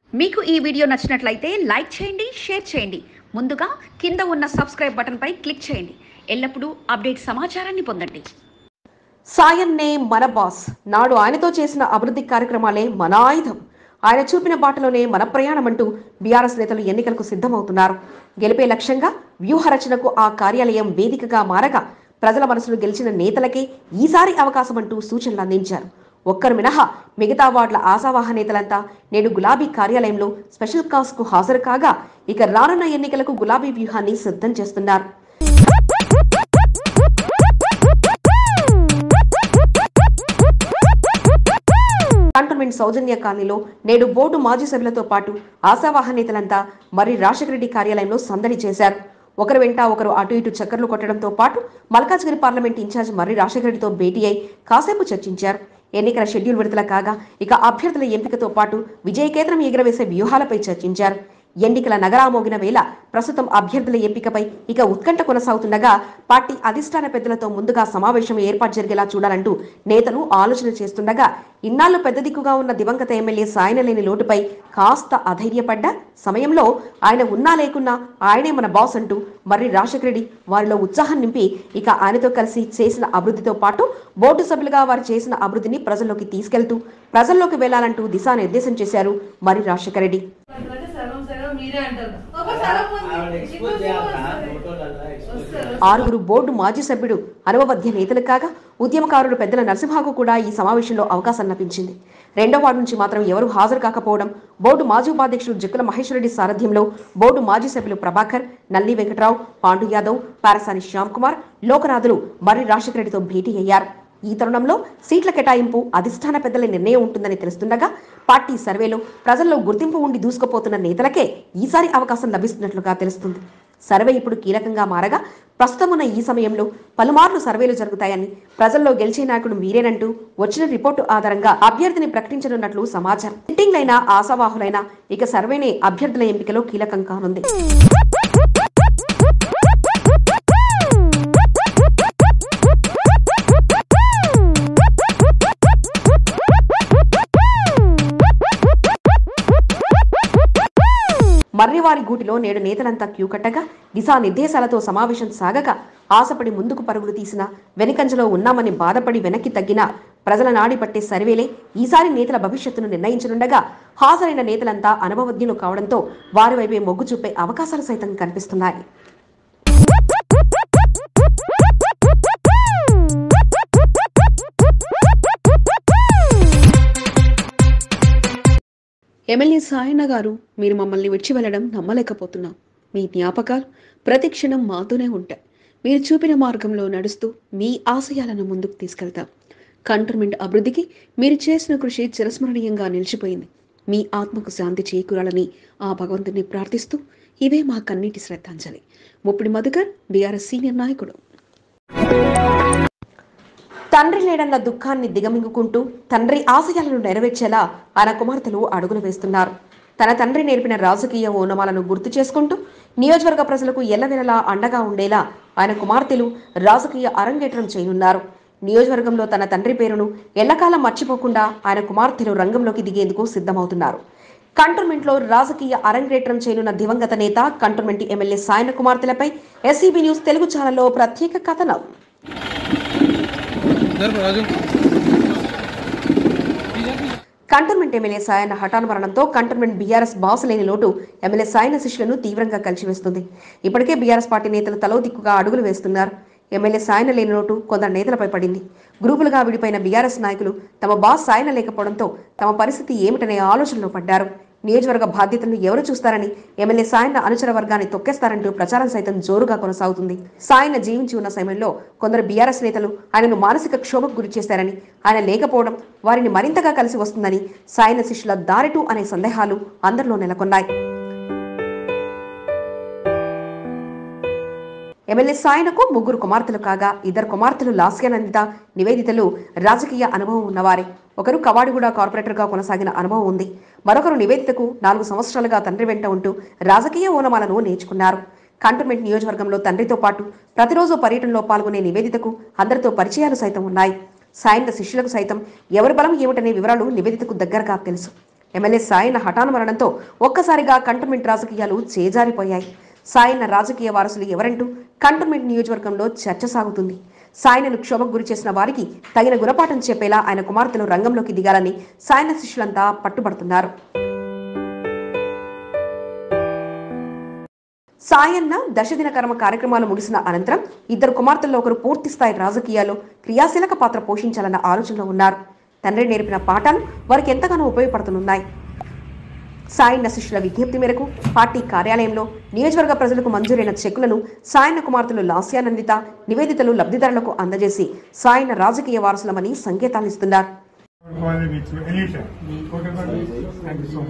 మీకు ఈ వీడియో నచ్చినట్లయితే లైక్ చేయండి షేర్ చేయండి ముందుగా కింద ఉన్న సబ్స్క్రైబ్ బటన్పై క్లిక్ చేయండి ఎల్లప్పుడూ అప్డేట్ సమాచారాన్ని పొందండి సాయన్నే మన బాస్ నాడు ఆయనతో చేసిన అభివృద్ధి కార్యక్రమాలే మన ఆయుధం ఆయన చూపిన బాటలోనే మన ప్రయాణం అంటూ బీఆర్ఎస్ నేతలు ఎన్నికలకు సిద్ధమవుతున్నారు గెలిపే లక్ష్యంగా వ్యూహ రచనకు ఆ కార్యాలయం వేదికగా మారగా ప్రజల మనసులు గెలిచిన నేతలకే ఈసారి అవకాశం అంటూ సూచనలు అందించారు ఒక్కరు మినహా మిగతా వార్డుల ఆశావాహ నేతలంతా నేడు గులాబీ కార్యాలయంలో స్పెషల్ కాస్ కు హాజరు కాగా ఇక రానున్న ఎన్నికలకు గులాబీ వ్యూహాన్ని సిద్ధం చేస్తున్నారు కంటోన్మెంట్ సౌజన్య కాలనీలో నేడు బోర్డు మాజీ సభ్యులతో పాటు ఆశావాహ నేతలంతా మరి రాజశేఖర రెడ్డి కార్యాలయంలో సందడి చేశారు ఒకరు వెంట ఒకరు అటు ఇటు చక్కర్లు కొట్టడంతో పాటు మల్కాజ్గిరి పార్లమెంట్ ఇన్ఛార్జ్ మర్రి రాజశేఖర రెడ్డితో భేటీ అయి కాసేపు చర్చించారు ఎన్నికల షెడ్యూల్ విడుదల కాగా ఇక అభ్యర్థుల ఎంపికతో పాటు విజయకేతనం ఎగురవేసే వ్యూహాలపై చర్చించారు ఎన్నికల నగరామోగిన వేళ ప్రస్తుతం అభ్యర్థుల ఎంపికపై ఇక ఉత్కంఠ కొనసాగుతుండగా పార్టీ అధిష్టాన పెద్దలతో ముందుగా సమావేశం ఏర్పాటు జరిగేలా చూడాలంటూ నేతలు ఆలోచన చేస్తుండగా ఇన్నాళ్లు పెద్ద దిక్కుగా ఉన్న దివంగత ఎమ్మెల్యే సాయన లేని లోటుపై కాస్త అధైర్యపడ్డ సమయంలో ఆయన ఉన్నా లేకున్నా ఆయనే మన బాస్ అంటూ మర్రి రాజశేఖర రెడ్డి వారిలో ఉత్సాహం నింపి ఇక ఆయనతో కలిసి చేసిన అభివృద్ధితో పాటు బోర్డు సభ్యులుగా వారు చేసిన అభివృద్ధిని ప్రజల్లోకి తీసుకెళ్తూ ప్రజల్లోకి వెళ్లాలంటూ దిశానిర్దేశం చేశారు మర్రి రాజశేఖర రెడ్డి అంటే సగం సగం మీరే అంటారు ఒక సగం ఉంది. ఆవిడ ఎక్స్పోజ్ ఇంకో చేయాలా సగం వస్తుంది. ఫోటోలల్లా ఎక్స్పోజ్ వస్తారు. ఆరుగురు బోర్డు మాజీ సభ్యుడు అనుభవజ్ఞ నేతలు కాగా ఉద్యమకారుడు పెద్దల నరసింహకు కూడా ఈ సమావేశంలో అవకాశం లభించింది రెండో వార్డు నుంచి మాత్రం ఎవరూ హాజరు కాకపోవడం బోర్డు మాజీ ఉపాధ్యక్షుడు జక్కుల మహేశ్వరరెడ్డి సారథ్యంలో బోర్డు మాజీ సభ్యులు ప్రభాకర్ నల్లి వెంకట్రావు పాండు యాదవ్ పారసాని శ్యామ్ కుమార్ లోకనాథులు మర్రి రాజశేఖర రెడ్డితో భేటీ అయ్యారు ఈ తరుణంలో సీట్ల కేటాయింపు అధిష్టాన పెద్దల నిర్ణయం ఉంటుందని తెలుస్తుండగా పార్టీ సర్వేలో ప్రజల్లో గుర్తింపు ఉండి దూసుకుపోతున్న నేతలకే ఈసారి అవకాశం లభిస్తున్నట్లుగా తెలుస్తుంది సర్వే ఇప్పుడు కీలకంగా మారగా ప్రస్తుతం ఉన్న ఈ సమయంలో పలుమార్లు సర్వేలు జరుగుతాయని ప్రజల్లో గెలిచే నాయకుడు మీరేనంటూ వచ్చిన రిపోర్టు ఆధారంగా అభ్యర్థిని ప్రకటించనున్నట్లు సమాచారం సిట్టింగ్లైన ఆశావాహులైన ఇక సర్వేనే అభ్యర్థుల ఎంపికలో కీలకం కానుంది మర్రివారి గూటిలో నేడు నేతలంతా క్యూ కట్టగా దిశానిర్దేశాలతో సమావేశం సాగక ఆశపడి ముందుకు పరుగులు తీసిన వెనుకంజలో ఉన్నామని బాధపడి వెనక్కి తగ్గిన ప్రజల నాడి పట్టే సర్వేలే ఈసారి నేతల భవిష్యత్తును నిర్ణయించనుండగా హాజరైన నేతలంతా అనుభవజ్ఞులు కావడంతో వారి వైపే మొగ్గు చూపే అవకాశాలు సైతం కనిపిస్తున్నాయి ఎమ్మెల్యే సాయన్న గారు మీరు మమ్మల్ని విడిచి వెళ్ళడం నమ్మలేకపోతున్నాం మీ జ్ఞాపకాలు ప్రతి క్షణం మాతోనే ఉంటాయి మీరు చూపిన మార్గంలో నడుస్తూ మీ ఆశయాలను ముందుకు తీసుకెళ్తాం కంటోన్మెంట్ అభివృద్ధికి మీరు చేసిన కృషి చిరస్మరణీయంగా నిలిచిపోయింది మీ ఆత్మకు శాంతి చేకూరాలని ఆ భగవంతుని ప్రార్థిస్తూ ఇవే మా కన్నీటి శ్రద్ధాంజలి ముప్పిడి మధుకర్ బీఆర్ఎస్ సీనియర్ నాయకుడు తండ్రి లేడన్న దుఃఖాన్ని దిగమింగుకుంటూ తండ్రి ఆశయాలను నెరవేర్చేలా ఆయన కుమార్తెలు అడుగులు వేస్తున్నారు తన తండ్రి నేర్పిన రాజకీయ ఓనమాలను గుర్తు చేసుకుంటూ నియోజకవర్గ ప్రజలకు ఎల్లవెల్లలా అండగా ఉండేలా ఆయన కుమార్తెలు రాజకీయ అరంగేట్రం చేయనున్నారు నియోజకవర్గంలో తన తండ్రి పేరును ఎల్లకాలం మర్చిపోకుండా ఆయన కుమార్తెలు రంగంలోకి దిగేందుకు సిద్ధమవుతున్నారు కంటోన్మెంట్లో రాజకీయ అరంగేట్రం చేయనున్న దివంగత నేత కంటోన్మెంట్ ఎమ్మెల్యే సాయన కుమార్తెలపై ఎస్సీబీ న్యూస్ తెలుగు ఛానల్లో ప్రత్యేక కథనం జరుపు రాజు కంటోన్మెంట్ ఎమ్మెల్యే సాయన్న హఠాన్ మరణంతో కంటోన్మెంట్ బీఆర్ఎస్ బాస్ లేని లోటు ఎమ్మెల్యే సాయన శిష్యులను తీవ్రంగా కలిసివేస్తుంది ఇప్పటికే బీఆర్ఎస్ పార్టీ నేతలు తలో దిక్కుగా అడుగులు వేస్తున్నారు ఎమ్మెల్యే సాయన లేని లోటు కొందరు నేతలపై పడింది గ్రూపులుగా విడిపోయిన బీఆర్ఎస్ నాయకులు తమ బాస్ సాయన లేకపోవడంతో తమ పరిస్థితి ఏమిటనే ఆలోచనలో పడ్డారు నియోజకవర్గ బాధ్యతలను ఎవరు చూస్తారని ఎమ్మెల్యే సాయన్న అనుచర వర్గాన్ని తొక్కేస్తారంటూ ప్రచారం సైతం జోరుగా కొనసాగుతుంది సాయన్న జీవించి ఉన్న సమయంలో కొందరు బీఆర్ఎస్ నేతలు ఆయనను మానసిక క్షోభకు గురి చేశారని ఆయన లేకపోవడం వారిని మరింతగా కలిసి వస్తుందని సాయన శిష్యుల దారిటు అనే సందేహాలు అందరిలో నెలకొన్నాయి ఎమ్మెల్యే సాయనకు ముగ్గురు కుమార్తెలు కాగా ఇద్దరు కుమార్తెలు లాస్యానందిత నివేదితలు రాజకీయ అనుభవం ఉన్నవారే ఒకరు కవాడిగూడ కార్పొరేటర్గా కొనసాగిన అనుభవం ఉంది మరొకరు నివేదితకు నాలుగు సంవత్సరాలుగా తండ్రి వెంట ఉంటూ రాజకీయ ఓనమాలను నేర్చుకున్నారు కంటోన్మెంట్ నియోజకవర్గంలో తండ్రితో పాటు ప్రతిరోజు పర్యటనలో పాల్గొనే నివేదితకు అందరితో పరిచయాలు సైతం ఉన్నాయి సాయంత్ర శిష్యులకు సైతం ఎవరి బలం ఏమిటనే వివరాలు నివేదితకు దగ్గరగా తెలుసు ఎమ్మెల్యే సాయన్న హఠాను మరణంతో ఒక్కసారిగా కంటోన్మెంట్ రాజకీయాలు చేజారిపోయాయి సాయన్న రాజకీయ వారసులు ఎవరంటూ కంటోన్మెంట్ నియోజకవర్గంలో చర్చ సాగుతుంది సాయనను క్షోభకు గురి చేసిన వారికి తగిన గుణపాఠం చెప్పేలా ఆయన కుమార్తెలు రంగంలోకి దిగాలని సాయన శిష్యులంతా పట్టుబడుతున్నారు సాయన్న దశదిన కర్మ కార్యక్రమాలు ముగిసిన అనంతరం ఇద్దరు కుమార్తెల్లో ఒకరు పూర్తి స్థాయి రాజకీయాల్లో క్రియాశీలక పాత్ర పోషించాలన్న ఆలోచనలో ఉన్నారు తండ్రి నేర్పిన పాఠాలు వారికి ఎంతగానో ఉపయోగపడుతున్నాయి సాయన్న శిష్యుల విజ్ఞప్తి మేరకు పార్టీ కార్యాలయంలో నియోజకవర్గ ప్రజలకు మంజూరైన చెక్కులను సాయన్న కుమార్తెలు లాస్యానందిత నివేదితలు లబ్ధిదారులకు అందజేసి సాయన్న రాజకీయ వారసులమని సంకేతాలు ఇస్తున్నారు हमारे बीच में एलिट है photo thank you so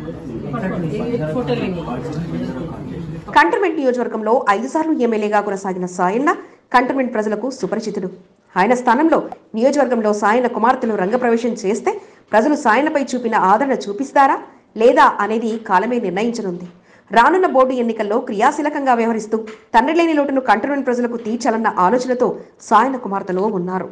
much cantonment నియోజకవర్గంలో ఐదు సార్లు ఎమ్మెల్యేగా కొనసాగిన సాయన్న కంటోన్మెంట్ ప్రజలకు సుపరిచితుడు ఆయన స్థానంలో నియోజకవర్గంలో సాయన్న కుమార్తెలు రంగప్రవేశం చేస్తే ప్రజలు సాయన్నపై చూపిన ఆదరణ చూపిస్తారా లేదా అనేది కాలమే నిర్ణయించనుంది రానున్న బోర్డు ఎన్నికల్లో క్రియాశీలకంగా వ్యవహరిస్తూ తండ్రి లేని లోటును కంటోన్మెంట్ ప్రజలకు తీర్చాలన్న ఆలోచనతో సాయన్న కుమార్తెలు ఉన్నారు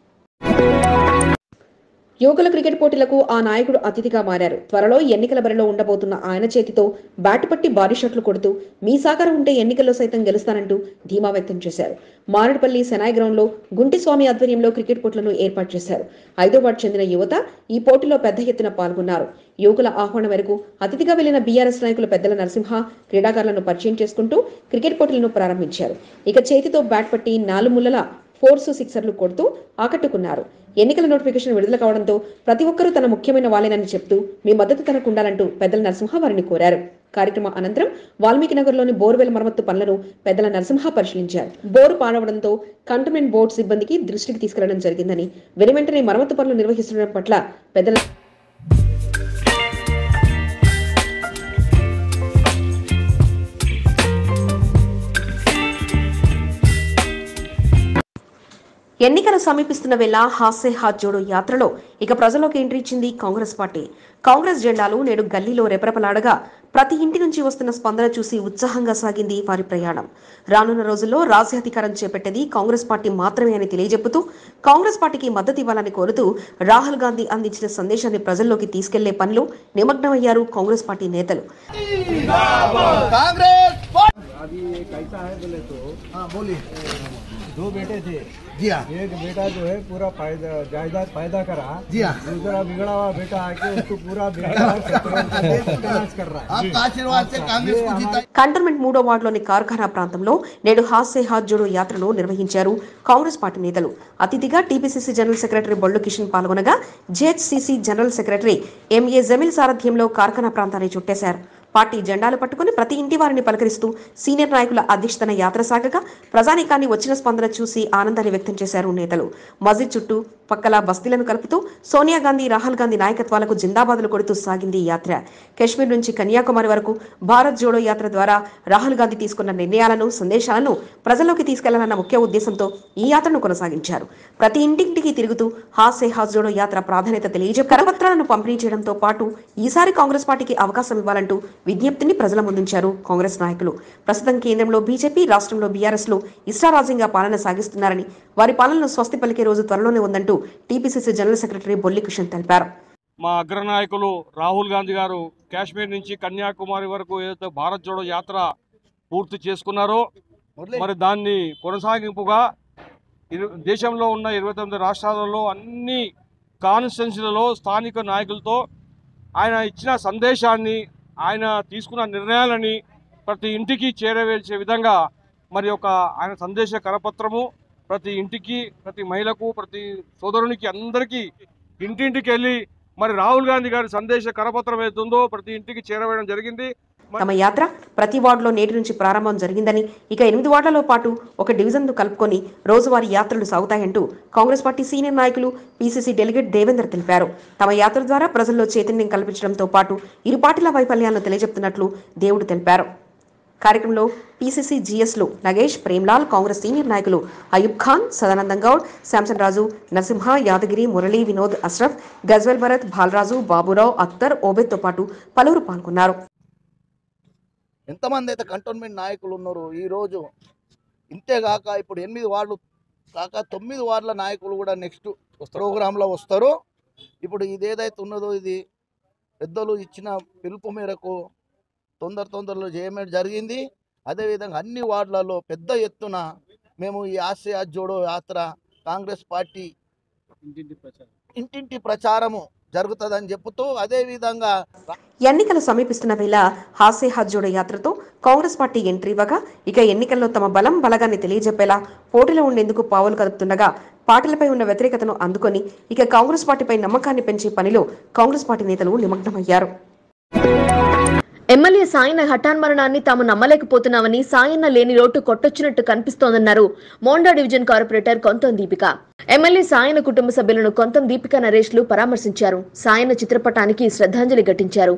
యువకుల క్రికెట్ పోటీలకు ఆ నాయకుడు అతిథిగా మారారు త్వరలో ఎన్నికల బరిలో ఉండబోతున్న ఆయన చేతితో బ్యాట్ పట్టి భారీ షాట్లు కొడుతూ మీ సహకారం ఉంటే ఎన్నికల్లో సైతం గెలుస్తానంటూ ధీమా వ్యక్తం చేశారు మారేడుపల్లి సెనాయ్ గ్రౌండ్ లో గుంటిస్వామి ఆధ్వర్యంలో క్రికెట్ పోటీలను ఏర్పాటు చేశారు హైదరాబాద్ చెందిన యువత ఈ పోటీలో పెద్ద ఎత్తున పాల్గొన్నారు యువకుల ఆహ్వానం మేరకు అతిథిగా వెళ్లిన బీఆర్ఎస్ నాయకులు పెద్దల నరసింహ క్రీడాకారులను పరిచయం చేసుకుంటూ క్రికెట్ పోటీలను ప్రారంభించారు ఇక చేతితో బ్యాట్ పట్టి నాలుగుములల ఫోర్స్ సిక్సర్లు కొడుతూ ఆకట్టుకున్నారు ఎన్నికల నోటిఫికేషన్ విడుదల కావడంతో ప్రతి ఒక్కరూ తన ముఖ్యమైన వాళ్ళేనని చెప్తూ మీ మద్దతు తనకు ఉండాలంటూ పెద్దల నరసింహ వారిని కోరారు కార్యక్రమం అనంతరం వాల్మీకి నగర్లోని బోర్వెల్ మరమ్మత్తు పనులను పెద్దల నరసింహ పరిశీలించారు బోరు పాడవడంతో కంటోన్మెంట్ బోర్డు సిబ్బందికి దృష్టికి తీసుకెళ్లడం జరిగిందని వెను వెంటనే మరమ్మతు పనులు నిర్వహిస్తుండడం పట్ల పెద్దల ఎన్నికలు సమీపిస్తున్న వేళ హాస్య హాత్ జోడో యాత్రలో ఇక ప్రజల్లోకి ఎంట్రీ ఇచ్చింది కాంగ్రెస్ పార్టీ కాంగ్రెస్ జెండాలు నేడు గల్లీలో రెపరెపలాడగా ప్రతి ఇంటి నుంచి వస్తున్న స్పందన చూసి ఉత్సాహంగా సాగింది వారి ప్రయాణం రానున్న రోజుల్లో రాజ్యాధికారం చేపట్టేది కాంగ్రెస్ పార్టీ మాత్రమే అని తెలియజెప్పుతూ కాంగ్రెస్ పార్టీకి మద్దతు ఇవ్వాలని కోరుతూ రాహుల్ గాంధీ అందించిన సందేశాన్ని ప్రజల్లోకి తీసుకెళ్లే పనిలో నిమగ్నమయ్యారు కాంగ్రెస్ పార్టీ నేతలు अभी ये कैसा है बोले तो हाँ बोलिए दो बेटे थे जी हाँ एक बेटा जो है पूरा फायदा जायदाद फायदा करा जी हाँ दूसरा बिगड़ा हुआ बेटा आके उसको पूरा बिगड़ा हुआ शतरंज का देश विनाश कर रहा है आपका आशीर्वाद से कांग्रेस को जीता కంటోన్మెంట్ మూడో వార్డులోని కార్ఖానా ప్రాంతంలో నేడు హాస్య హాత్ జోడో యాత్రను నిర్వహించారు కాంగ్రెస్ పార్టీ నేతలు అతిథిగా TPCC general secretary Bollu Kishan పాల్గొనగా JHCC general secretary MA Jameel సారథ్యంలో కార్ఖానా ప్రాంతాన్ని చుట్టేశారు పార్టీ జెండాలు పట్టుకుని ప్రతి ఇంటి వారిని పలకరిస్తూ సీనియర్ నాయకుల అధ్యక్షతన యాత్ర సాగగా ప్రజానీకాన్ని వచ్చిన స్పందన చూసి ఆనందాన్ని వ్యక్తం చేశారు నేతలు మస్జిద్ చుట్టూ పక్కల బస్తీలను కలుపుతూ సోనియా గాంధీ రాహుల్ గాంధీ నాయకత్వాలకు జిందాబాదులు కొడుతూ సాగింది ఈ యాత్ర కశ్మీర్ నుంచి కన్యాకుమారి వరకు భారత్ జోడో యాత్ర ద్వారా రాహుల్ గాంధీ తీసుకున్న నిర్ణయాలను సందేశాలను ప్రజల్లోకి తీసుకెళ్లాలన్న ముఖ్య ఉద్దేశంతో ఈ యాత్రను కొనసాగించారు ప్రతి ఇంటింటికి తిరుగుతూ హాసే హాస్ జోడో యాత్ర ప్రాధాన్యత తెలియజే కరపత్రాలను పంపిణీ చేయడంతో పాటు ఈసారి కాంగ్రెస్ పార్టీకి అవకాశం ఇవ్వాలంటూ విజ్ఞప్తిని ప్రజల ముందుంచారు కాంగ్రెస్ నాయకులు ప్రస్తుతం కేంద్రంలో బీజేపీ రాష్ట్రంలో బీఆర్ఎస్ లో ఇష్టారాజ్యంగా పాలన సాగిస్తున్నారని వారి పాలనను స్వస్తి పలికే రోజు త్వరలోనే ఉందంటూ టీపీసీసీ జనరల్ సెక్రటరీ బొల్లి కిషన్ తెలిపారు మా అగ్రనాయకులు రాహుల్ గాంధీ గారు కాశ్మీర్ నుంచి కన్యాకుమారి వరకు ఏదైతే భారత్ జోడో యాత్ర పూర్తి చేసుకున్నారో మరి దాన్ని కొనసాగింపుగా ఇరు దేశంలో ఉన్న ఇరవై తొమ్మిది రాష్ట్రాలలో అన్ని కాన్స్టిట్యున్సీలలో స్థానిక నాయకులతో ఆయన ఇచ్చిన సందేశాన్ని ఆయన తీసుకున్న నిర్ణయాలని ప్రతి ఇంటికి చేరవేల్చే విధంగా మరి ఒక ఆయన సందేశ కరపత్రము ప్రతి ఇంటికి ప్రతి మహిళకు ప్రతి సోదరునికి అందరికీ ఇంటింటికి వెళ్ళి మరి రాహుల్ గాంధీ గారి సందేశ కరపత్రం ఏతుందో ప్రతి ఇంటికి చేరవేయడం జరిగింది తమ యాత్ర ప్రతి వార్డులో నేటి నుంచి ప్రారంభం జరిగిందని ఇక ఎనిమిది వార్డులలో పాటు ఒక డివిజన్ను కలుపుకొని రోజువారీ యాత్రలు సాగుతాయంటూ కాంగ్రెస్ పార్టీ సీనియర్ నాయకులు పీసీసీ డెలిగేట్ దేవేందర్ తెలిపారు తమ యాత్ర ద్వారా ప్రజల్లో చైతన్యం కల్పించడంతో పాటు ఇరు పార్టీల వైఫల్యాలను తెలియజెప్తున్నట్లు దేవుడు తెలిపారు కార్యక్రమంలో పీసీసీ జీఎస్లు నగేష్ ప్రేమ్లాల్ కాంగ్రెస్ సీనియర్ నాయకులు అయూబ్ ఖాన్ సదానందం గౌడ్ శాంసన్ రాజు నరసింహ యాదగిరి మురళి వినోద్ అష్రఫ్ గజ్వెల్ భరత్ బాలరాజు బాబురావు అఖ్తర్ ఓబెద్తో పాటు పలువురు పాల్గొన్నారు ఎంతమంది అయితే కంటోన్మెంట్ నాయకులు ఉన్నారు ఈరోజు ఇంతేగాక ఇప్పుడు ఎనిమిది వార్డులు కాక తొమ్మిది వార్డుల నాయకులు కూడా నెక్స్ట్ ప్రోగ్రాంలో వస్తారు ఇప్పుడు ఇది ఏదైతే ఉన్నదో ఇది పెద్దలు ఇచ్చిన పిలుపు మేరకు తొందర తొందరలో చేయడం జరిగింది అదేవిధంగా అన్ని వార్డులలో పెద్ద ఎత్తున మేము ఈ ఆశయ జోడో యాత్ర కాంగ్రెస్ పార్టీ ఇంటింటి ప్రచారము జరుగుతుందని చెబుతూ అదేవిధంగా ఎన్నికలు సమీపిస్తున్న వేళ హాసే హజ్జోడ యాత్రతో కాంగ్రెస్ పార్టీ ఎంట్రీ ఇవ్వగా ఇక ఎన్నికల్లో తమ బలం బలగాన్ని తెలియజెప్పేలా పోటీలో ఉండేందుకు పావులు కదుపుతుండగా పార్టీలపై ఉన్న వ్యతిరేకతను అందుకొని ఇక కాంగ్రెస్ పార్టీపై నమ్మకాన్ని పెంచే పనిలో కాంగ్రెస్ పార్టీ నేతలు నిమగ్నమయ్యారు ఎమ్మెల్యే సాయన్న హఠాన్ మరణాన్ని తాము నమ్మలేకపోతున్నామని సాయన్న లేని లోటు కొట్టొచ్చినట్టు కనిపిస్తోందన్నారు Monda division corporator Kontham Deepika MLA Sayanna కుటుంబ సభ్యులను కొంతం దీపిక నరేష్లు పరామర్శించారు సాయన్న చిత్రపటానికి శ్రద్ధాంజలి ఘటించారు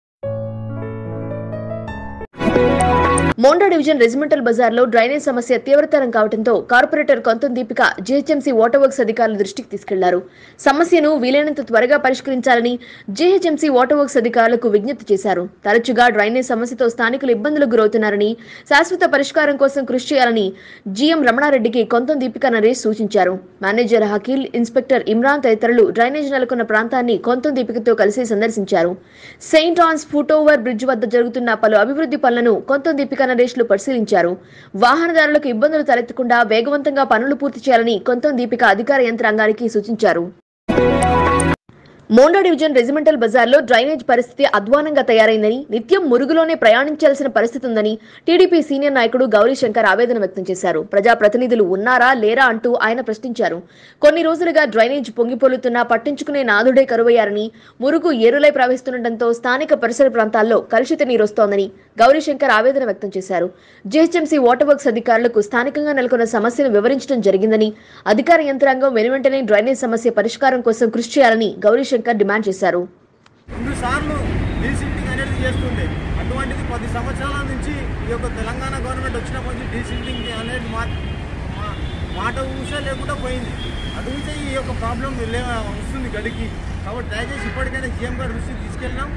మోండా డివిజన్ రెజిమెంటల్ బజార్లో డ్రైనేజ్ సమస్య తీవ్రతరం కావడంతో corporator Kontham Deepika GHMC water works అధికారుల దృష్టికి తీసుకెళ్లారు సమస్యను వీలైనంత త్వరగా పరిష్కరించాలని జీహెచ్ఎంసీ వాటర్ వర్క్స్ అధికారులకు విజ్ఞప్తి చేశారు తరచుగా డ్రైనేజ్ సమస్యతో స్థానికులు ఇబ్బందులకు గురవుతున్నారని శాశ్వత పరిష్కారం కోసం కృషి చేయాలని జీఎం రమణారెడ్డికి కొంతం దీపిక నరేష్ సూచించారు మేనేజర్ హకీల్ ఇన్స్పెక్టర్ ఇమ్రాన్ తదితరులు డ్రైనేజ్ నెలకొన్న ప్రాంతాన్ని కొంతం దీపికతో కలిసి సందర్శించారు saint Ann's foot over bridge వద్ద జరుగుతున్న పలు అభివృద్ధి పనులను కొంతం దీపిక నరేష్లు పరిశీలించారు వాహనదారులకు ఇబ్బందులు తలెత్తకుండా వేగవంతంగా పనులు పూర్తి చేయాలని కొంతం దీపిక అధికార యంత్రాంగానికి సూచించారు మోండా డివిజన్ రెజిమెంటల్ బజార్లో డ్రైనేజ్ పరిస్థితి అధ్వానంగా తయారైందని నిత్యం మురుగులోనే ప్రయాణించాల్సిన పరిస్థితి ఉందని టీడీపీ సీనియర్ నాయకుడు గౌరీశంకర్ ఆవేదన వ్యక్తం చేశారు ప్రజాప్రతినిధులు ఉన్నారా లేరా అంటూ ఆయన ప్రశ్నించారు కొన్ని రోజులుగా డ్రైనేజ్ పొంగిపొలుతున్నా పట్టించుకునే నాదుడే కరువయ్యారని మురుగు ఏరులై ప్రవహిస్తుండటంతో స్థానిక పరిసర ప్రాంతాల్లో కలుషిత నీరొస్తోందని గౌరీశంకర్ ఆవేదన వ్యక్తం చేశారు జీహెచ్ఎంసీ వాటర్ వర్క్స్ అధికారులకు స్థానికంగా నెలకొన్న సమస్యను వివరించడం జరిగిందని అధికార యంత్రాంగం వెనువెంటనే డ్రైనేజ్ సమస్య పరిష్కారం కోసం కృషి చేయాలని గౌరీశంకర్ డిమాండ్ చేశారు రెండు సార్లు డీసిల్టింగ్ అనేది చేస్తుండే అటువంటిది పది సంవత్సరాల నుంచి ఈ యొక్క తెలంగాణ గవర్నమెంట్ వచ్చినప్పటి నుంచి డీసిల్టింగ్ అనేది మా మా- మాట ఊస లేకుండా పోయింది అడిగితే ఈ యొక్క ప్రాబ్లం లే వస్తుంది గడికి కాబట్టి దయచేసి ఇప్పటికైనా సీఎం గారి దృష్టికి తీసుకెళ్ళినాం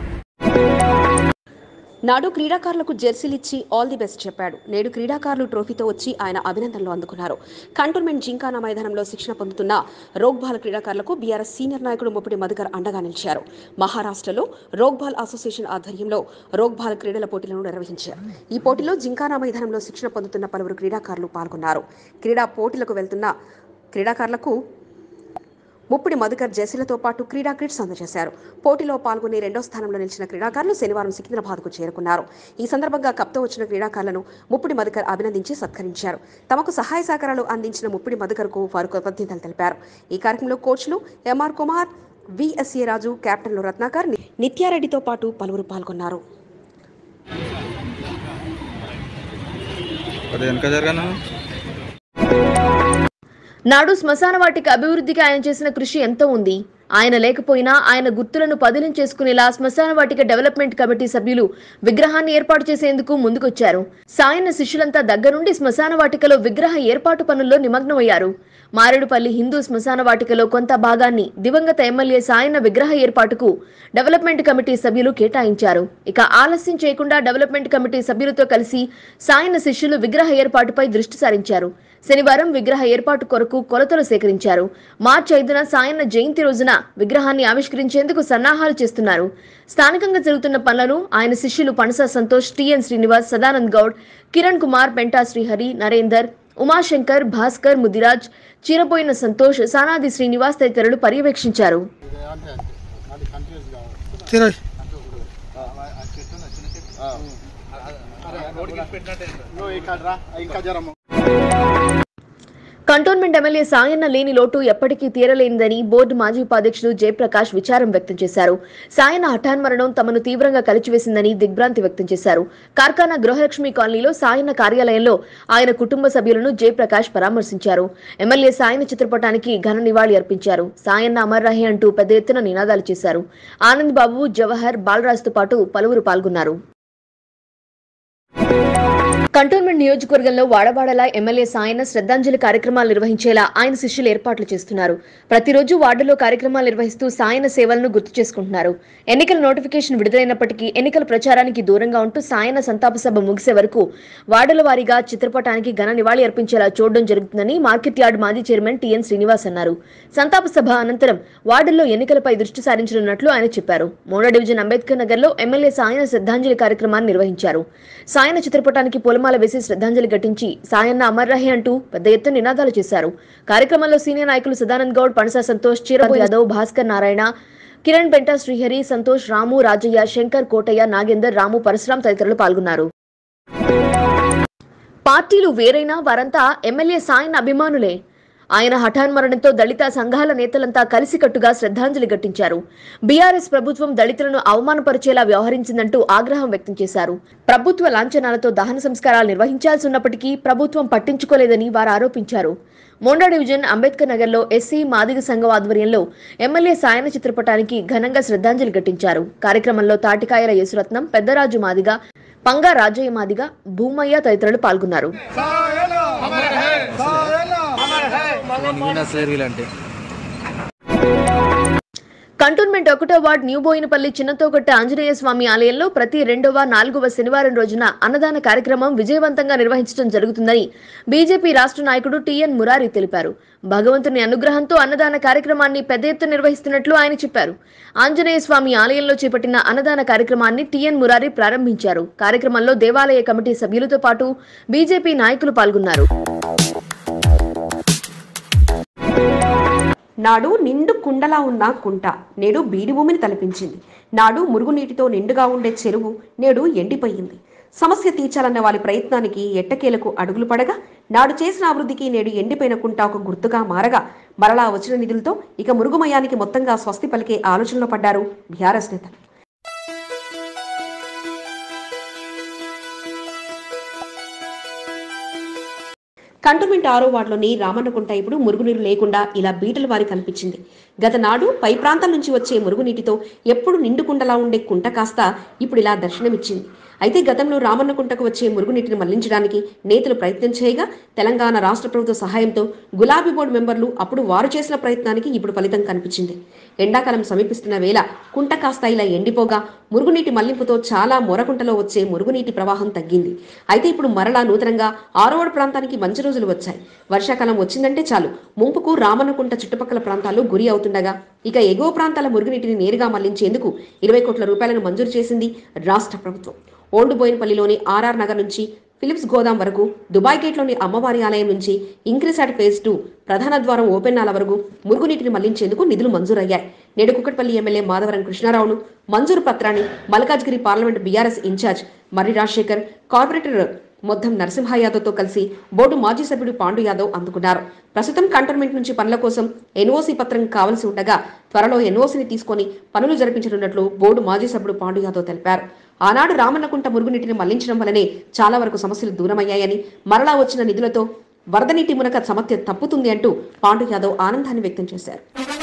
నాడు క్రీడాకారులకు జెర్సీలిచ్చి ఆల్ ది బెస్ట్ చెప్పాడు నేడు క్రీడాకారులు ట్రోఫీతో వచ్చి ఆయన అభినందనలు అందుకున్నారు కంటోన్మెంట్ జింకానా మైదానంలో శిక్షణ పొందుతున్న రోగ్బాల్ క్రీడాకారులకు బీఆర్ఎస్ సీనియర్ నాయకుడు ముప్పిడి మధుకర్ అండగా నిలిచారు మహారాష్ట్రలో రోగ్బాల్ అసోసియేషన్ ఆధ్వర్యంలో రోగ్బాల్ క్రీడల పోటీలను నిర్వహించారు ఈ పోటీలో జింకానా మైదానంలో శిక్షణ పొందుతున్న పలువురు క్రీడాకారులు పాల్గొన్నారు క్రీడా పోటీలకు వెళ్తున్న క్రీడాకారులకు ముప్పిడి మధుకర్ జెర్సీలతో పాటు క్రీడా కిట్స్ అందజేశారు పోటీలో పాల్గొని రెండో స్థానంలో నిలిచిన క్రీడాకారులు శనివారం సికింద్రాబాద్కు చేరుకున్నారు ఈ సందర్భంగా కప్తో వచ్చిన క్రీడాకారులను ముప్పిడి మధుకర్ అభినందించి సత్కరించారు తమకు సహాయ సహకారాలు అందించిన ముప్పిడి మధుకర్కు వారు కృతజ్ఞతలు తెలిపారు ఈ కార్యక్రమంలో కోచ్లు ఎంఆర్ కుమార్ విఎస్ఏ రాజు కెప్టెన్లు రత్నాకర్ నిత్యారెడ్డితో పాటు పలువురు పాల్గొన్నారు నాడు శ్మశాన వాటిక అభివృద్ధికి ఆయన చేసిన కృషి ఎంతో ఉంది ఆయన లేకపోయినా ఆయన గుర్తులను పదిలం చేసుకునేలా శ్మశాన వాటిక డెవలప్మెంట్ కమిటీ సభ్యులు విగ్రహాన్ని ఏర్పాటు చేసేందుకు ముందుకొచ్చారు సాయన శిష్యులంతా దగ్గరుండి శ్మశాన వాటికలో విగ్రహ ఏర్పాటు పనుల్లో నిమగ్నమయ్యారు మారేడుపల్లి హిందూ శ్మశాన వాటికలో కొంత భాగాన్ని దివంగత ఎమ్మెల్యే సాయన్న విగ్రహ ఏర్పాటుకు డెవలప్మెంట్ కమిటీ సభ్యులు కేటాయించారు ఇక ఆలస్యం చేయకుండా డెవలప్మెంట్ కమిటీ సభ్యులతో కలిసి సాయన్న శిష్యులు విగ్రహ ఏర్పాటుపై దృష్టి సారించారు శనివారం విగ్రహ ఏర్పాటు కొరకు కొలతలు సేకరించారు మార్చి ఐదున సాయన్న జయంతి రోజున విగ్రహాన్ని ఆవిష్కరించేందుకు సన్నాహాలు చేస్తున్నారు స్థానికంగా జరుగుతున్న పనులను ఆయన శిష్యులు పనస సంతోష్ టిఎన్ శ్రీనివాస్ సదానంద్ గౌడ్ కిరణ్ కుమార్ పెంటా శ్రీహరి నరేందర్ ఉమాశంకర్ భాస్కర్ ముదిరాజ్ చీరపోయిన సంతోష్ సానాది శ్రీనివాస్ తదితరులు పర్యవేక్షించారు కంటోన్మెంట్ ఎమ్మెల్యే సాయన్న లేని లోటు ఎప్పటికీ తీరలేనిదని బోర్డు మాజీ ఉపాధ్యక్షుడు జయప్రకాష్ విచారం వ్యక్తం చేశారు సాయన్న హఠాన్ మరణం తమను తీవ్రంగా కలిచివేసిందని దిగ్భ్రాంతి వ్యక్తం చేశారు కార్ఖానా గృహలక్ష్మి కాలనీలో సాయన్న కార్యాలయంలో ఆయన కుటుంబ సభ్యులను జయప్రకాష్ పరామర్శించారు ఎమ్మెల్యే సాయన్న చిత్రపటానికి ఘన నివాళి అర్పించారు సాయన్న అమర్ రహే అంటూ పెద్ద ఎత్తున నినాదాలు చేశారు ఆనంద్ బాబు జవహర్ బాలరాజ్తో పాటు పలువురు పాల్గొన్నారు కంటోన్మెంట్ నియోజకవర్గంలో వాడవాడలా ఎమ్మెల్యే సాయన శ్రద్ధాంజలి కార్యక్రమాలు నిర్వహించేలా ఆయన శిష్యులు ఏర్పాట్లు చేస్తున్నారు ప్రతిరోజు వార్డులో కార్యక్రమాలు నిర్వహిస్తూ సాయన సేవలను గుర్తు చేసుకుంటున్నారు ఎన్నికల నోటిఫికేషన్ విడుదలైనప్పటికీ ఎన్నికల ప్రచారానికి దూరంగా ఉంటూ సాయన సంతాప సభ ముగిసే వరకు వార్డుల వారీగా చిత్రపటానికి ఘన నివాళి అర్పించేలా చూడడం జరుగుతుందని మార్కెట్ యార్డ్ మాజీ చైర్మన్ టీఎన్ శ్రీనివాస్ అన్నారు సంతాప సభ అనంతరం వార్డుల్లో ఎన్నికలపై దృష్టి సారించనున్నట్లు ఆయన చెప్పారు మూడో డివిజన్ అంబేద్కర్ నగర్ లో ఎమ్మెల్యే సాయన శ్రద్ధాంజలి కార్యక్రమాన్ని నిర్వహించారు సాయన చిత్రపటానికి పూలమాల వేసి శ్రద్ధాంజలి ఘటించి సాయన్న అమర్ రహే అంటూ పెద్ద ఎత్తున నినాదాలు చేశారు కార్యక్రమంలో సీనియర్ నాయకులు సదానంద్ గౌడ్ పనస సంతోష్ చీరబు యాదవ్ భాస్కర్ నారాయణ కిరణ్ పెంట శ్రీహరి సంతోష్ రాము రాజయ్య శంకర్ కోటయ్య నాగేందర్ రాము పరశురాం తదితరులు పాల్గొన్నారు పార్టీలు వేరైనా వారంతా ఎమ్మెల్యే సాయన్న అభిమానులే ఆయన హఠాన్మరణంతో దళిత సంఘాల నేతలంతా కలిసికట్టుగా శ్రద్ధాంజలి ఘటించారు బీఆర్ఎస్ ప్రభుత్వం దళితులను అవమానపరిచేలా వ్యవహరించిందంటూ ఆగ్రహం వ్యక్తం చేశారు ప్రభుత్వ లాంఛనాలతో దహన సంస్కారాలు నిర్వహించాల్సి ఉన్నప్పటికీ ప్రభుత్వం పట్టించుకోలేదని వారు ఆరోపించారు మోండా డివిజన్ అంబేద్కర్ నగర్లో ఎస్సీ మాదిగ సంఘం ఆధ్వర్యంలో ఎమ్మెల్యే సాయన చిత్రపటానికి ఘనంగా శ్రద్ధాంజలి ఘటించారు కార్యక్రమంలో తాటికాయల యేసురత్నం పెద్దరాజు మాదిగ పంగా రాజయ్య మాదిగ భూమయ్య తదితరులు పాల్గొన్నారు కంటోన్మెంట్ ఒకటో వార్డ్ న్యూ బోయినపల్లి చిన్నతోగట్ట ఆంజనేయ స్వామి ఆలయంలో ప్రతి రెండవ నాలుగవ శనివారం రోజున అన్నదాన కార్యక్రమం విజయవంతంగా నిర్వహించడం జరుగుతుందని బీజేపీ రాష్ట్ర నాయకుడు టీఎన్ మురారి తెలిపారు భగవంతుని అనుగ్రహంతో అన్నదాన కార్యక్రమాన్ని పెద్ద ఎత్తున నిర్వహిస్తున్నట్లు ఆయన చెప్పారు ఆంజనేయ స్వామి ఆలయంలో చేపట్టిన అన్నదాన కార్యక్రమాన్ని టీఎన్ మురారి ప్రారంభించారు కార్యక్రమంలో దేవాలయ కమిటీ సభ్యులతో పాటు బీజేపీ నాయకులు పాల్గొన్నారు నాడు నిండు కుండలా ఉన్న కుంట నేడు బీడి భూమిని తలపించింది నాడు మురుగునీటితో నిండుగా ఉండే చెరువు నేడు ఎండిపోయింది సమస్య తీర్చాలన్న వారి ప్రయత్నానికి ఎట్టకేలకు అడుగులు పడగా నాడు చేసిన అభివృద్ధికి నేడు ఎండిపోయిన కుంట ఒక గుర్తుగా మారగా మరలా వచ్చిన నిధులతో ఇక మురుగుమయానికి మొత్తంగా స్వస్తి పలికే ఆలోచనలో పడ్డారు బీఆర్ఎస్ నేతలు కంటోన్మెంట్ ఆరో వార్డులోని రామన్నకుంట ఇప్పుడు మురుగునీరు లేకుండా ఇలా బీటల వారి కనిపించింది గత నాడు పై ప్రాంతాల నుంచి వచ్చే మురుగునీటితో ఎప్పుడు నిండుకుండలా ఉండే కుంట కాస్త ఇప్పుడు ఇలా దర్శనమిచ్చింది అయితే గతంలో రామన్నకుంటకు వచ్చే మురుగునీటిని మళ్లించడానికి నేతలు ప్రయత్నం చేయగా తెలంగాణ రాష్ట్ర ప్రభుత్వ సహాయంతో గులాబీ బోర్డు మెంబర్లు అప్పుడు వారు చేసిన ప్రయత్నానికి ఇప్పుడు ఫలితం కనిపించింది ఎండాకాలం సమీపిస్తున్న వేళ కుంట కాస్త ఇలా ఎండిపోగా మురుగునీటి మళ్లింపుతో చాలా మొరకుంటలో వచ్చే మురుగునీటి ప్రవాహం తగ్గింది అయితే ఇప్పుడు మరలా నూతనంగా ఆరోవాడ ప్రాంతానికి మంచి రోజులు వచ్చాయి వర్షాకాలం వచ్చిందంటే చాలు ముంపుకు రామన్నకుంట చుట్టుపక్కల ప్రాంతాలు గురి అవుతుండగా ఇక ఎగువ ప్రాంతాల మురుగునీటిని నేరుగా మళ్లించేందుకు ఇరవై కోట్ల రూపాయలను మంజూరు చేసింది రాష్ట్ర ప్రభుత్వం ఓల్డ్ బోయినపల్లిలోని ఆర్ఆర్ నగర్ నుంచి ఫిలిప్స్ గోదాం వరకు దుబాయ్ గేట్లోని అమ్మవారి ఆలయం నుంచి ఇంక్రిసాట్ ఫేజ్ టూ ప్రధాన ద్వారం ఓపెన్ నాల వరకు మురుగునీటిని మళ్లించేందుకు నిధులు మంజూరయ్యాయి నేడు కుక్కట్పల్లి ఎమ్మెల్యే మాధవరం కృష్ణారావును మంజూరు పత్రాన్ని Malkajgiri parliament BRS incharge Marri Rajasekhar corporator Moddam Narasimha యాదవ్తో కలిసి బోర్డు మాజీ సభ్యుడు పాండు యాదవ్ అందుకున్నారు ప్రస్తుతం కంటోన్మెంట్ నుంచి పనుల కోసం ఎన్ఓసీ పత్రం కావలసి ఉండగా త్వరలో ఎన్ఓసీని తీసుకొని పనులు జరిపించనున్నట్లు బోర్డు మాజీ సభ్యుడు పాండు యాదవ్ తెలిపారు ఆనాడు రామన్నకుంట మురుగునీటిని మళ్లించడం వల్లనే చాలా వరకు సమస్యలు దూరమయ్యాయని మరలా వచ్చిన నిధులతో వరద నీటి మునక సమస్య తప్పుతుంది అంటూ పాండు యాదవ్ ఆనందాన్ని వ్యక్తం చేశారు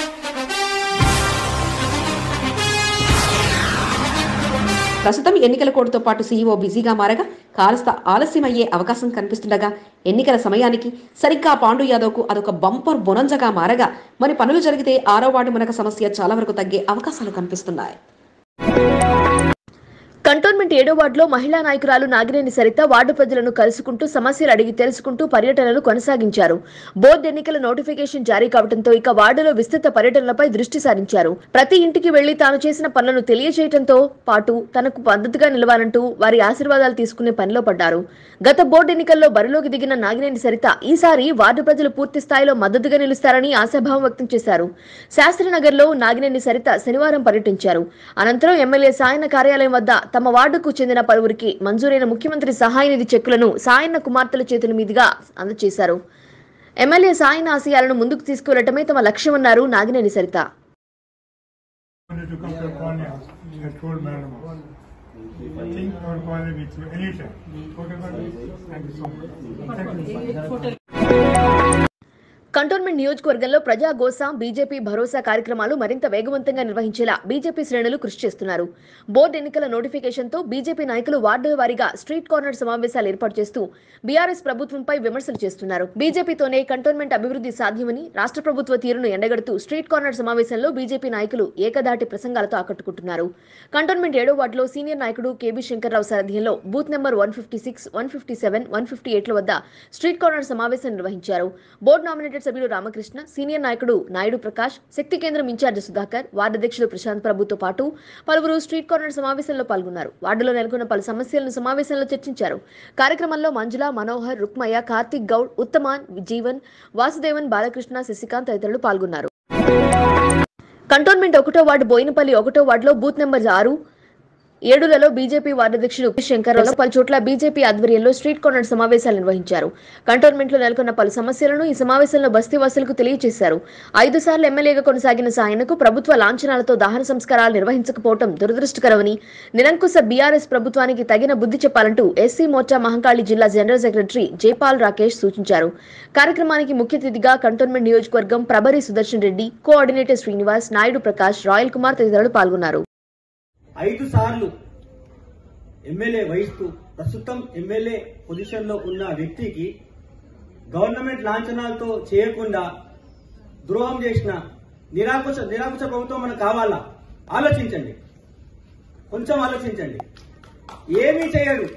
ప్రస్తుతం ఎన్నికల కోడ్తో పాటు సీఈఓ బిజీగా మారగా కాస్త ఆలస్యమయ్యే అవకాశం కనిపిస్తుండగా ఎన్నికల సమయానికి సరిగ్గా పాండు యాదవ్కు అదొక బంపర్ బొనంజగా మారగా మరి పనులు జరిగితే ఆరో వార్డు మునక సమస్య చాలా వరకు తగ్గే అవకాశాలు కనిపిస్తున్నాయి కంటోన్మెంట్ ఏడో వార్డులో మహిళా నాయకురాలు నాగినేని సరిత వార్డు ప్రజలను కలుసుకుంటూ సమస్యలు అడిగి తెలుసుకుంటూ పర్యటనలు కొనసాగించారు బోర్డు ఎన్నికల నోటిఫికేషన్ జారీ కావడంతో ఇక వార్డులో విస్తృత పర్యటనలపై దృష్టి సారించారు ప్రతి ఇంటికి వెళ్లి తాను చేసిన పనులను తెలియజేయడంతో పాటు తనకు మద్దతుగా నిలవాలంటూ వారి ఆశీర్వాదాలు తీసుకునే పనిలో పడ్డారు గత బోర్డు ఎన్నికల్లో బరిలోకి దిగిన నాగినేని సరిత ఈసారి వార్డు ప్రజలు పూర్తి స్థాయిలో మద్దతుగా నిలుస్తారని ఆశాభావం వ్యక్తం చేశారు శాస్త్రనగర్లో నాగినేని సరిత శనివారం పర్యటించారు అనంతరం ఎమ్మెల్యే సాయన కార్యాలయం వద్ద తమ వార్డుకు చెందిన పలువురికి మంజూరైన ముఖ్యమంత్రి సహాయ నిధి చెక్కులను సాయన్న కుమార్తెల చేతుల మీదుగా అందజేశారు ఎమ్మెల్యే సాయన ఆశయాలను ముందుకు తీసుకువెళ్లటమే తమ లక్ష్యమన్నారు Nagineni Saritha wanted to come to Konya. I told Madam. I think our Konya meets you anytime. Okay, madam? Thank you so much. Thank you. Cantonment నియోజకవర్గంలో ప్రజా గోసా బీజేపీ భరోసా కార్యక్రమాలు మరింత వేగవంతంగా నిర్వహించేలా బీజేపీ శ్రేణులు కృషి చేస్తున్నారు బోర్డు ఎన్నికల నోటిఫికేషన్తో బీజేపీ నాయకులు వార్డుల వారీగా స్ట్రీట్ కార్నర్ సమావేశాలు ఏర్పాటు చేస్తూ బీఆర్ఎస్ ప్రభుత్వంపై విమర్శలు చేస్తున్నారు బీజేపీతోనే కంటోన్మెంట్ అభివృద్ధి సాధ్యమని రాష్ట్ర ప్రభుత్వ తీరును ఎండగడుతూ స్ట్రీట్ కార్నర్ సమావేశంలో బీజేపీ నాయకులు ఏకదాటి ప్రసంగాలతో ఆకట్టుకుంటున్నారు కంటోన్మెంట్ ఏడో వార్డులో సీనియర్ నాయకుడు కేబీ శంకర్రావు సారథ్యంలో booth number one fifty six one fifty seven one fifty ఎయిట్ల వద్ద స్ట్రీట్ కార్నర్ సమావేశం నిర్వహించారు బోర్డు నామినేటెడ్ సభ్యులు రామకృష్ణ సీనియర్ నాయకుడు నాయుడు ప్రకాష్ శక్తి కేంద్రం ఇన్ఛార్జ్ సుధాకర్ వార్డు అధ్యక్షుడు ప్రశాంత్ ప్రభుతో పాటు పలువురు స్ట్రీట్ కార్నర్ సమావేశంలో పాల్గొన్నారు వార్డులో నెలకొన్న పలు సమస్యలను సమావేశంలో చర్చించారు కార్యక్రమంలో మంజుల మనోహర్ రుక్మయ్య కార్తిక్ గౌడ్ ఉత్తమాన్ జీవన్ వాసుదేవన్ బాలకృష్ణ శశికాంత్ తదితరులు పాల్గొన్నారు కంటోన్మెంట్ ఒకటో వార్డు బోయినపల్లి ఒకటో వార్డులో బూత్ నెంబర్ ఆరు ఏడులలో బీజేపీ వార్డు అధ్యక్షుడు శంకర్రావు పలు చోట్ల బీజేపీ ఆధ్వర్యంలో స్ట్రీట్ కార్నర్ సమావేశాలు నిర్వహించారు కంటోన్మెంట్ లో నెలకొన్న పలు సమస్యలను ఈ సమావేశంలో బస్తీవాసులకు తెలియజేశారు ఐదు సార్లు ఎమ్మెల్యేగా కొనసాగిన సాయనకు ప్రభుత్వ లాంఛనాలతో దహన సంస్కారాలు నిర్వహించకపోవడం దురదృష్టకరమని నిరంకుశ బీఆర్ఎస్ ప్రభుత్వానికి తగిన బుద్ధి చెప్పాలంటూ ఎస్సీ మోర్చా మహంకాళి జిల్లా జనరల్ సెక్రటరీ జైపాల్ రాకేష్ సూచించారు కార్యక్రమానికి ముఖ్య అతిథిగా కంటోన్మెంట్ నియోజకవర్గం ప్రభరి సుదర్శన్ రెడ్డి కోఆర్డినేటర్ శ్రీనివాస్ నాయుడు ప్రకాష్ రాయల్ కుమార్ తదితరులు పాల్గొన్నారు ఐదు సార్లు ఎమ్మెల్యే వహిస్తూ ప్రస్తుతం ఎమ్మెల్యే పొజిషన్ లో ఉన్న వ్యక్తికి గవర్నమెంట్ లాంఛనాలతో చేయకుండా ద్రోహం చేసిన నిరాకుశ నిరాకుశ ప్రభుత్వం మనకు కావాలా ఆలోచించండి కొంచెం ఆలోచించండి ఏమీ చేయడు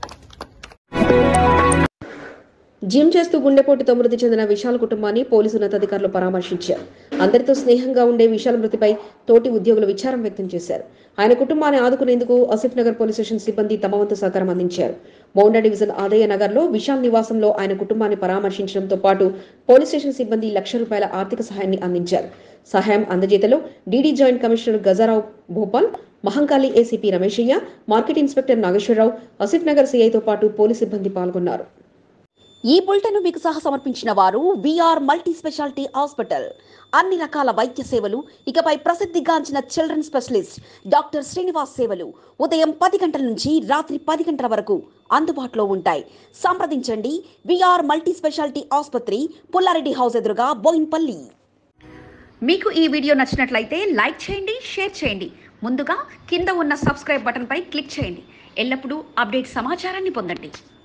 జిమ్ చేస్తూ గుండెపోటుతో మృతి చెందిన విశాల్ కుటుంబాన్ని పోలీసు ఉన్నతాధికారులు పరామర్శించారు అందరితో స్నేహంగా ఉండే విశాల్ మృతిపై తోటి ఉద్యోగులు విచారం వ్యక్తం చేశారు ఆయన కుటుంబాన్ని ఆదుకునేందుకు ఆసిఫ్ నగర్ పోలీస్ స్టేషన్ సిబ్బంది తమ వంతు సహకారం అందించారు మౌండా డివిజన్ ఆదయ నగర్లో విశాల్ నివాసంలో ఆయన కుటుంబాన్ని పరామర్శించడంతో పాటు పోలీస్ స్టేషన్ సిబ్బంది లక్ష రూపాయల ఆర్థిక సహాయాన్ని అందించారు సహాయం అందజేతలో DD joint commissioner Gajarao Bhopal Mahankali ACP Rameshaiah market inspector Nageswararao Asif Nagar సీఐతో పాటు పోలీస్ సిబ్బంది పాల్గొన్నారు ఈ బులెటిన్ మీకు సహా సమర్పించిన వారు విఆర్ మల్టీ స్పెషాలిటీ హాస్పిటల్ అన్ని రకాల వైద్య సేవలు ఇకపై ప్రసిద్ధిగాంచిన చిల్డ్రన్ స్పెషలిస్ట్ డాక్టర్ శ్రీనివాస్ సేవలు ఉదయం పది గంటల నుంచి రాత్రి పది గంటల వరకు అందుబాటులో ఉంటాయి సంప్రదించండి విఆర్ మల్టీ స్పెషాలిటీ ఆసుపత్రి పుల్లారెడ్డి హౌస్ ఎదురుగా బోయిన్పల్లి మీకు ఈ వీడియో నచ్చినట్లయితే లైక్ చేయండి షేర్ చేయండి ముందుగా కింద ఉన్న సబ్స్క్రైబ్ బటన్పై క్లిక్ చేయండి ఎల్లప్పుడూ అప్డేట్ సమాచారాన్ని పొందండి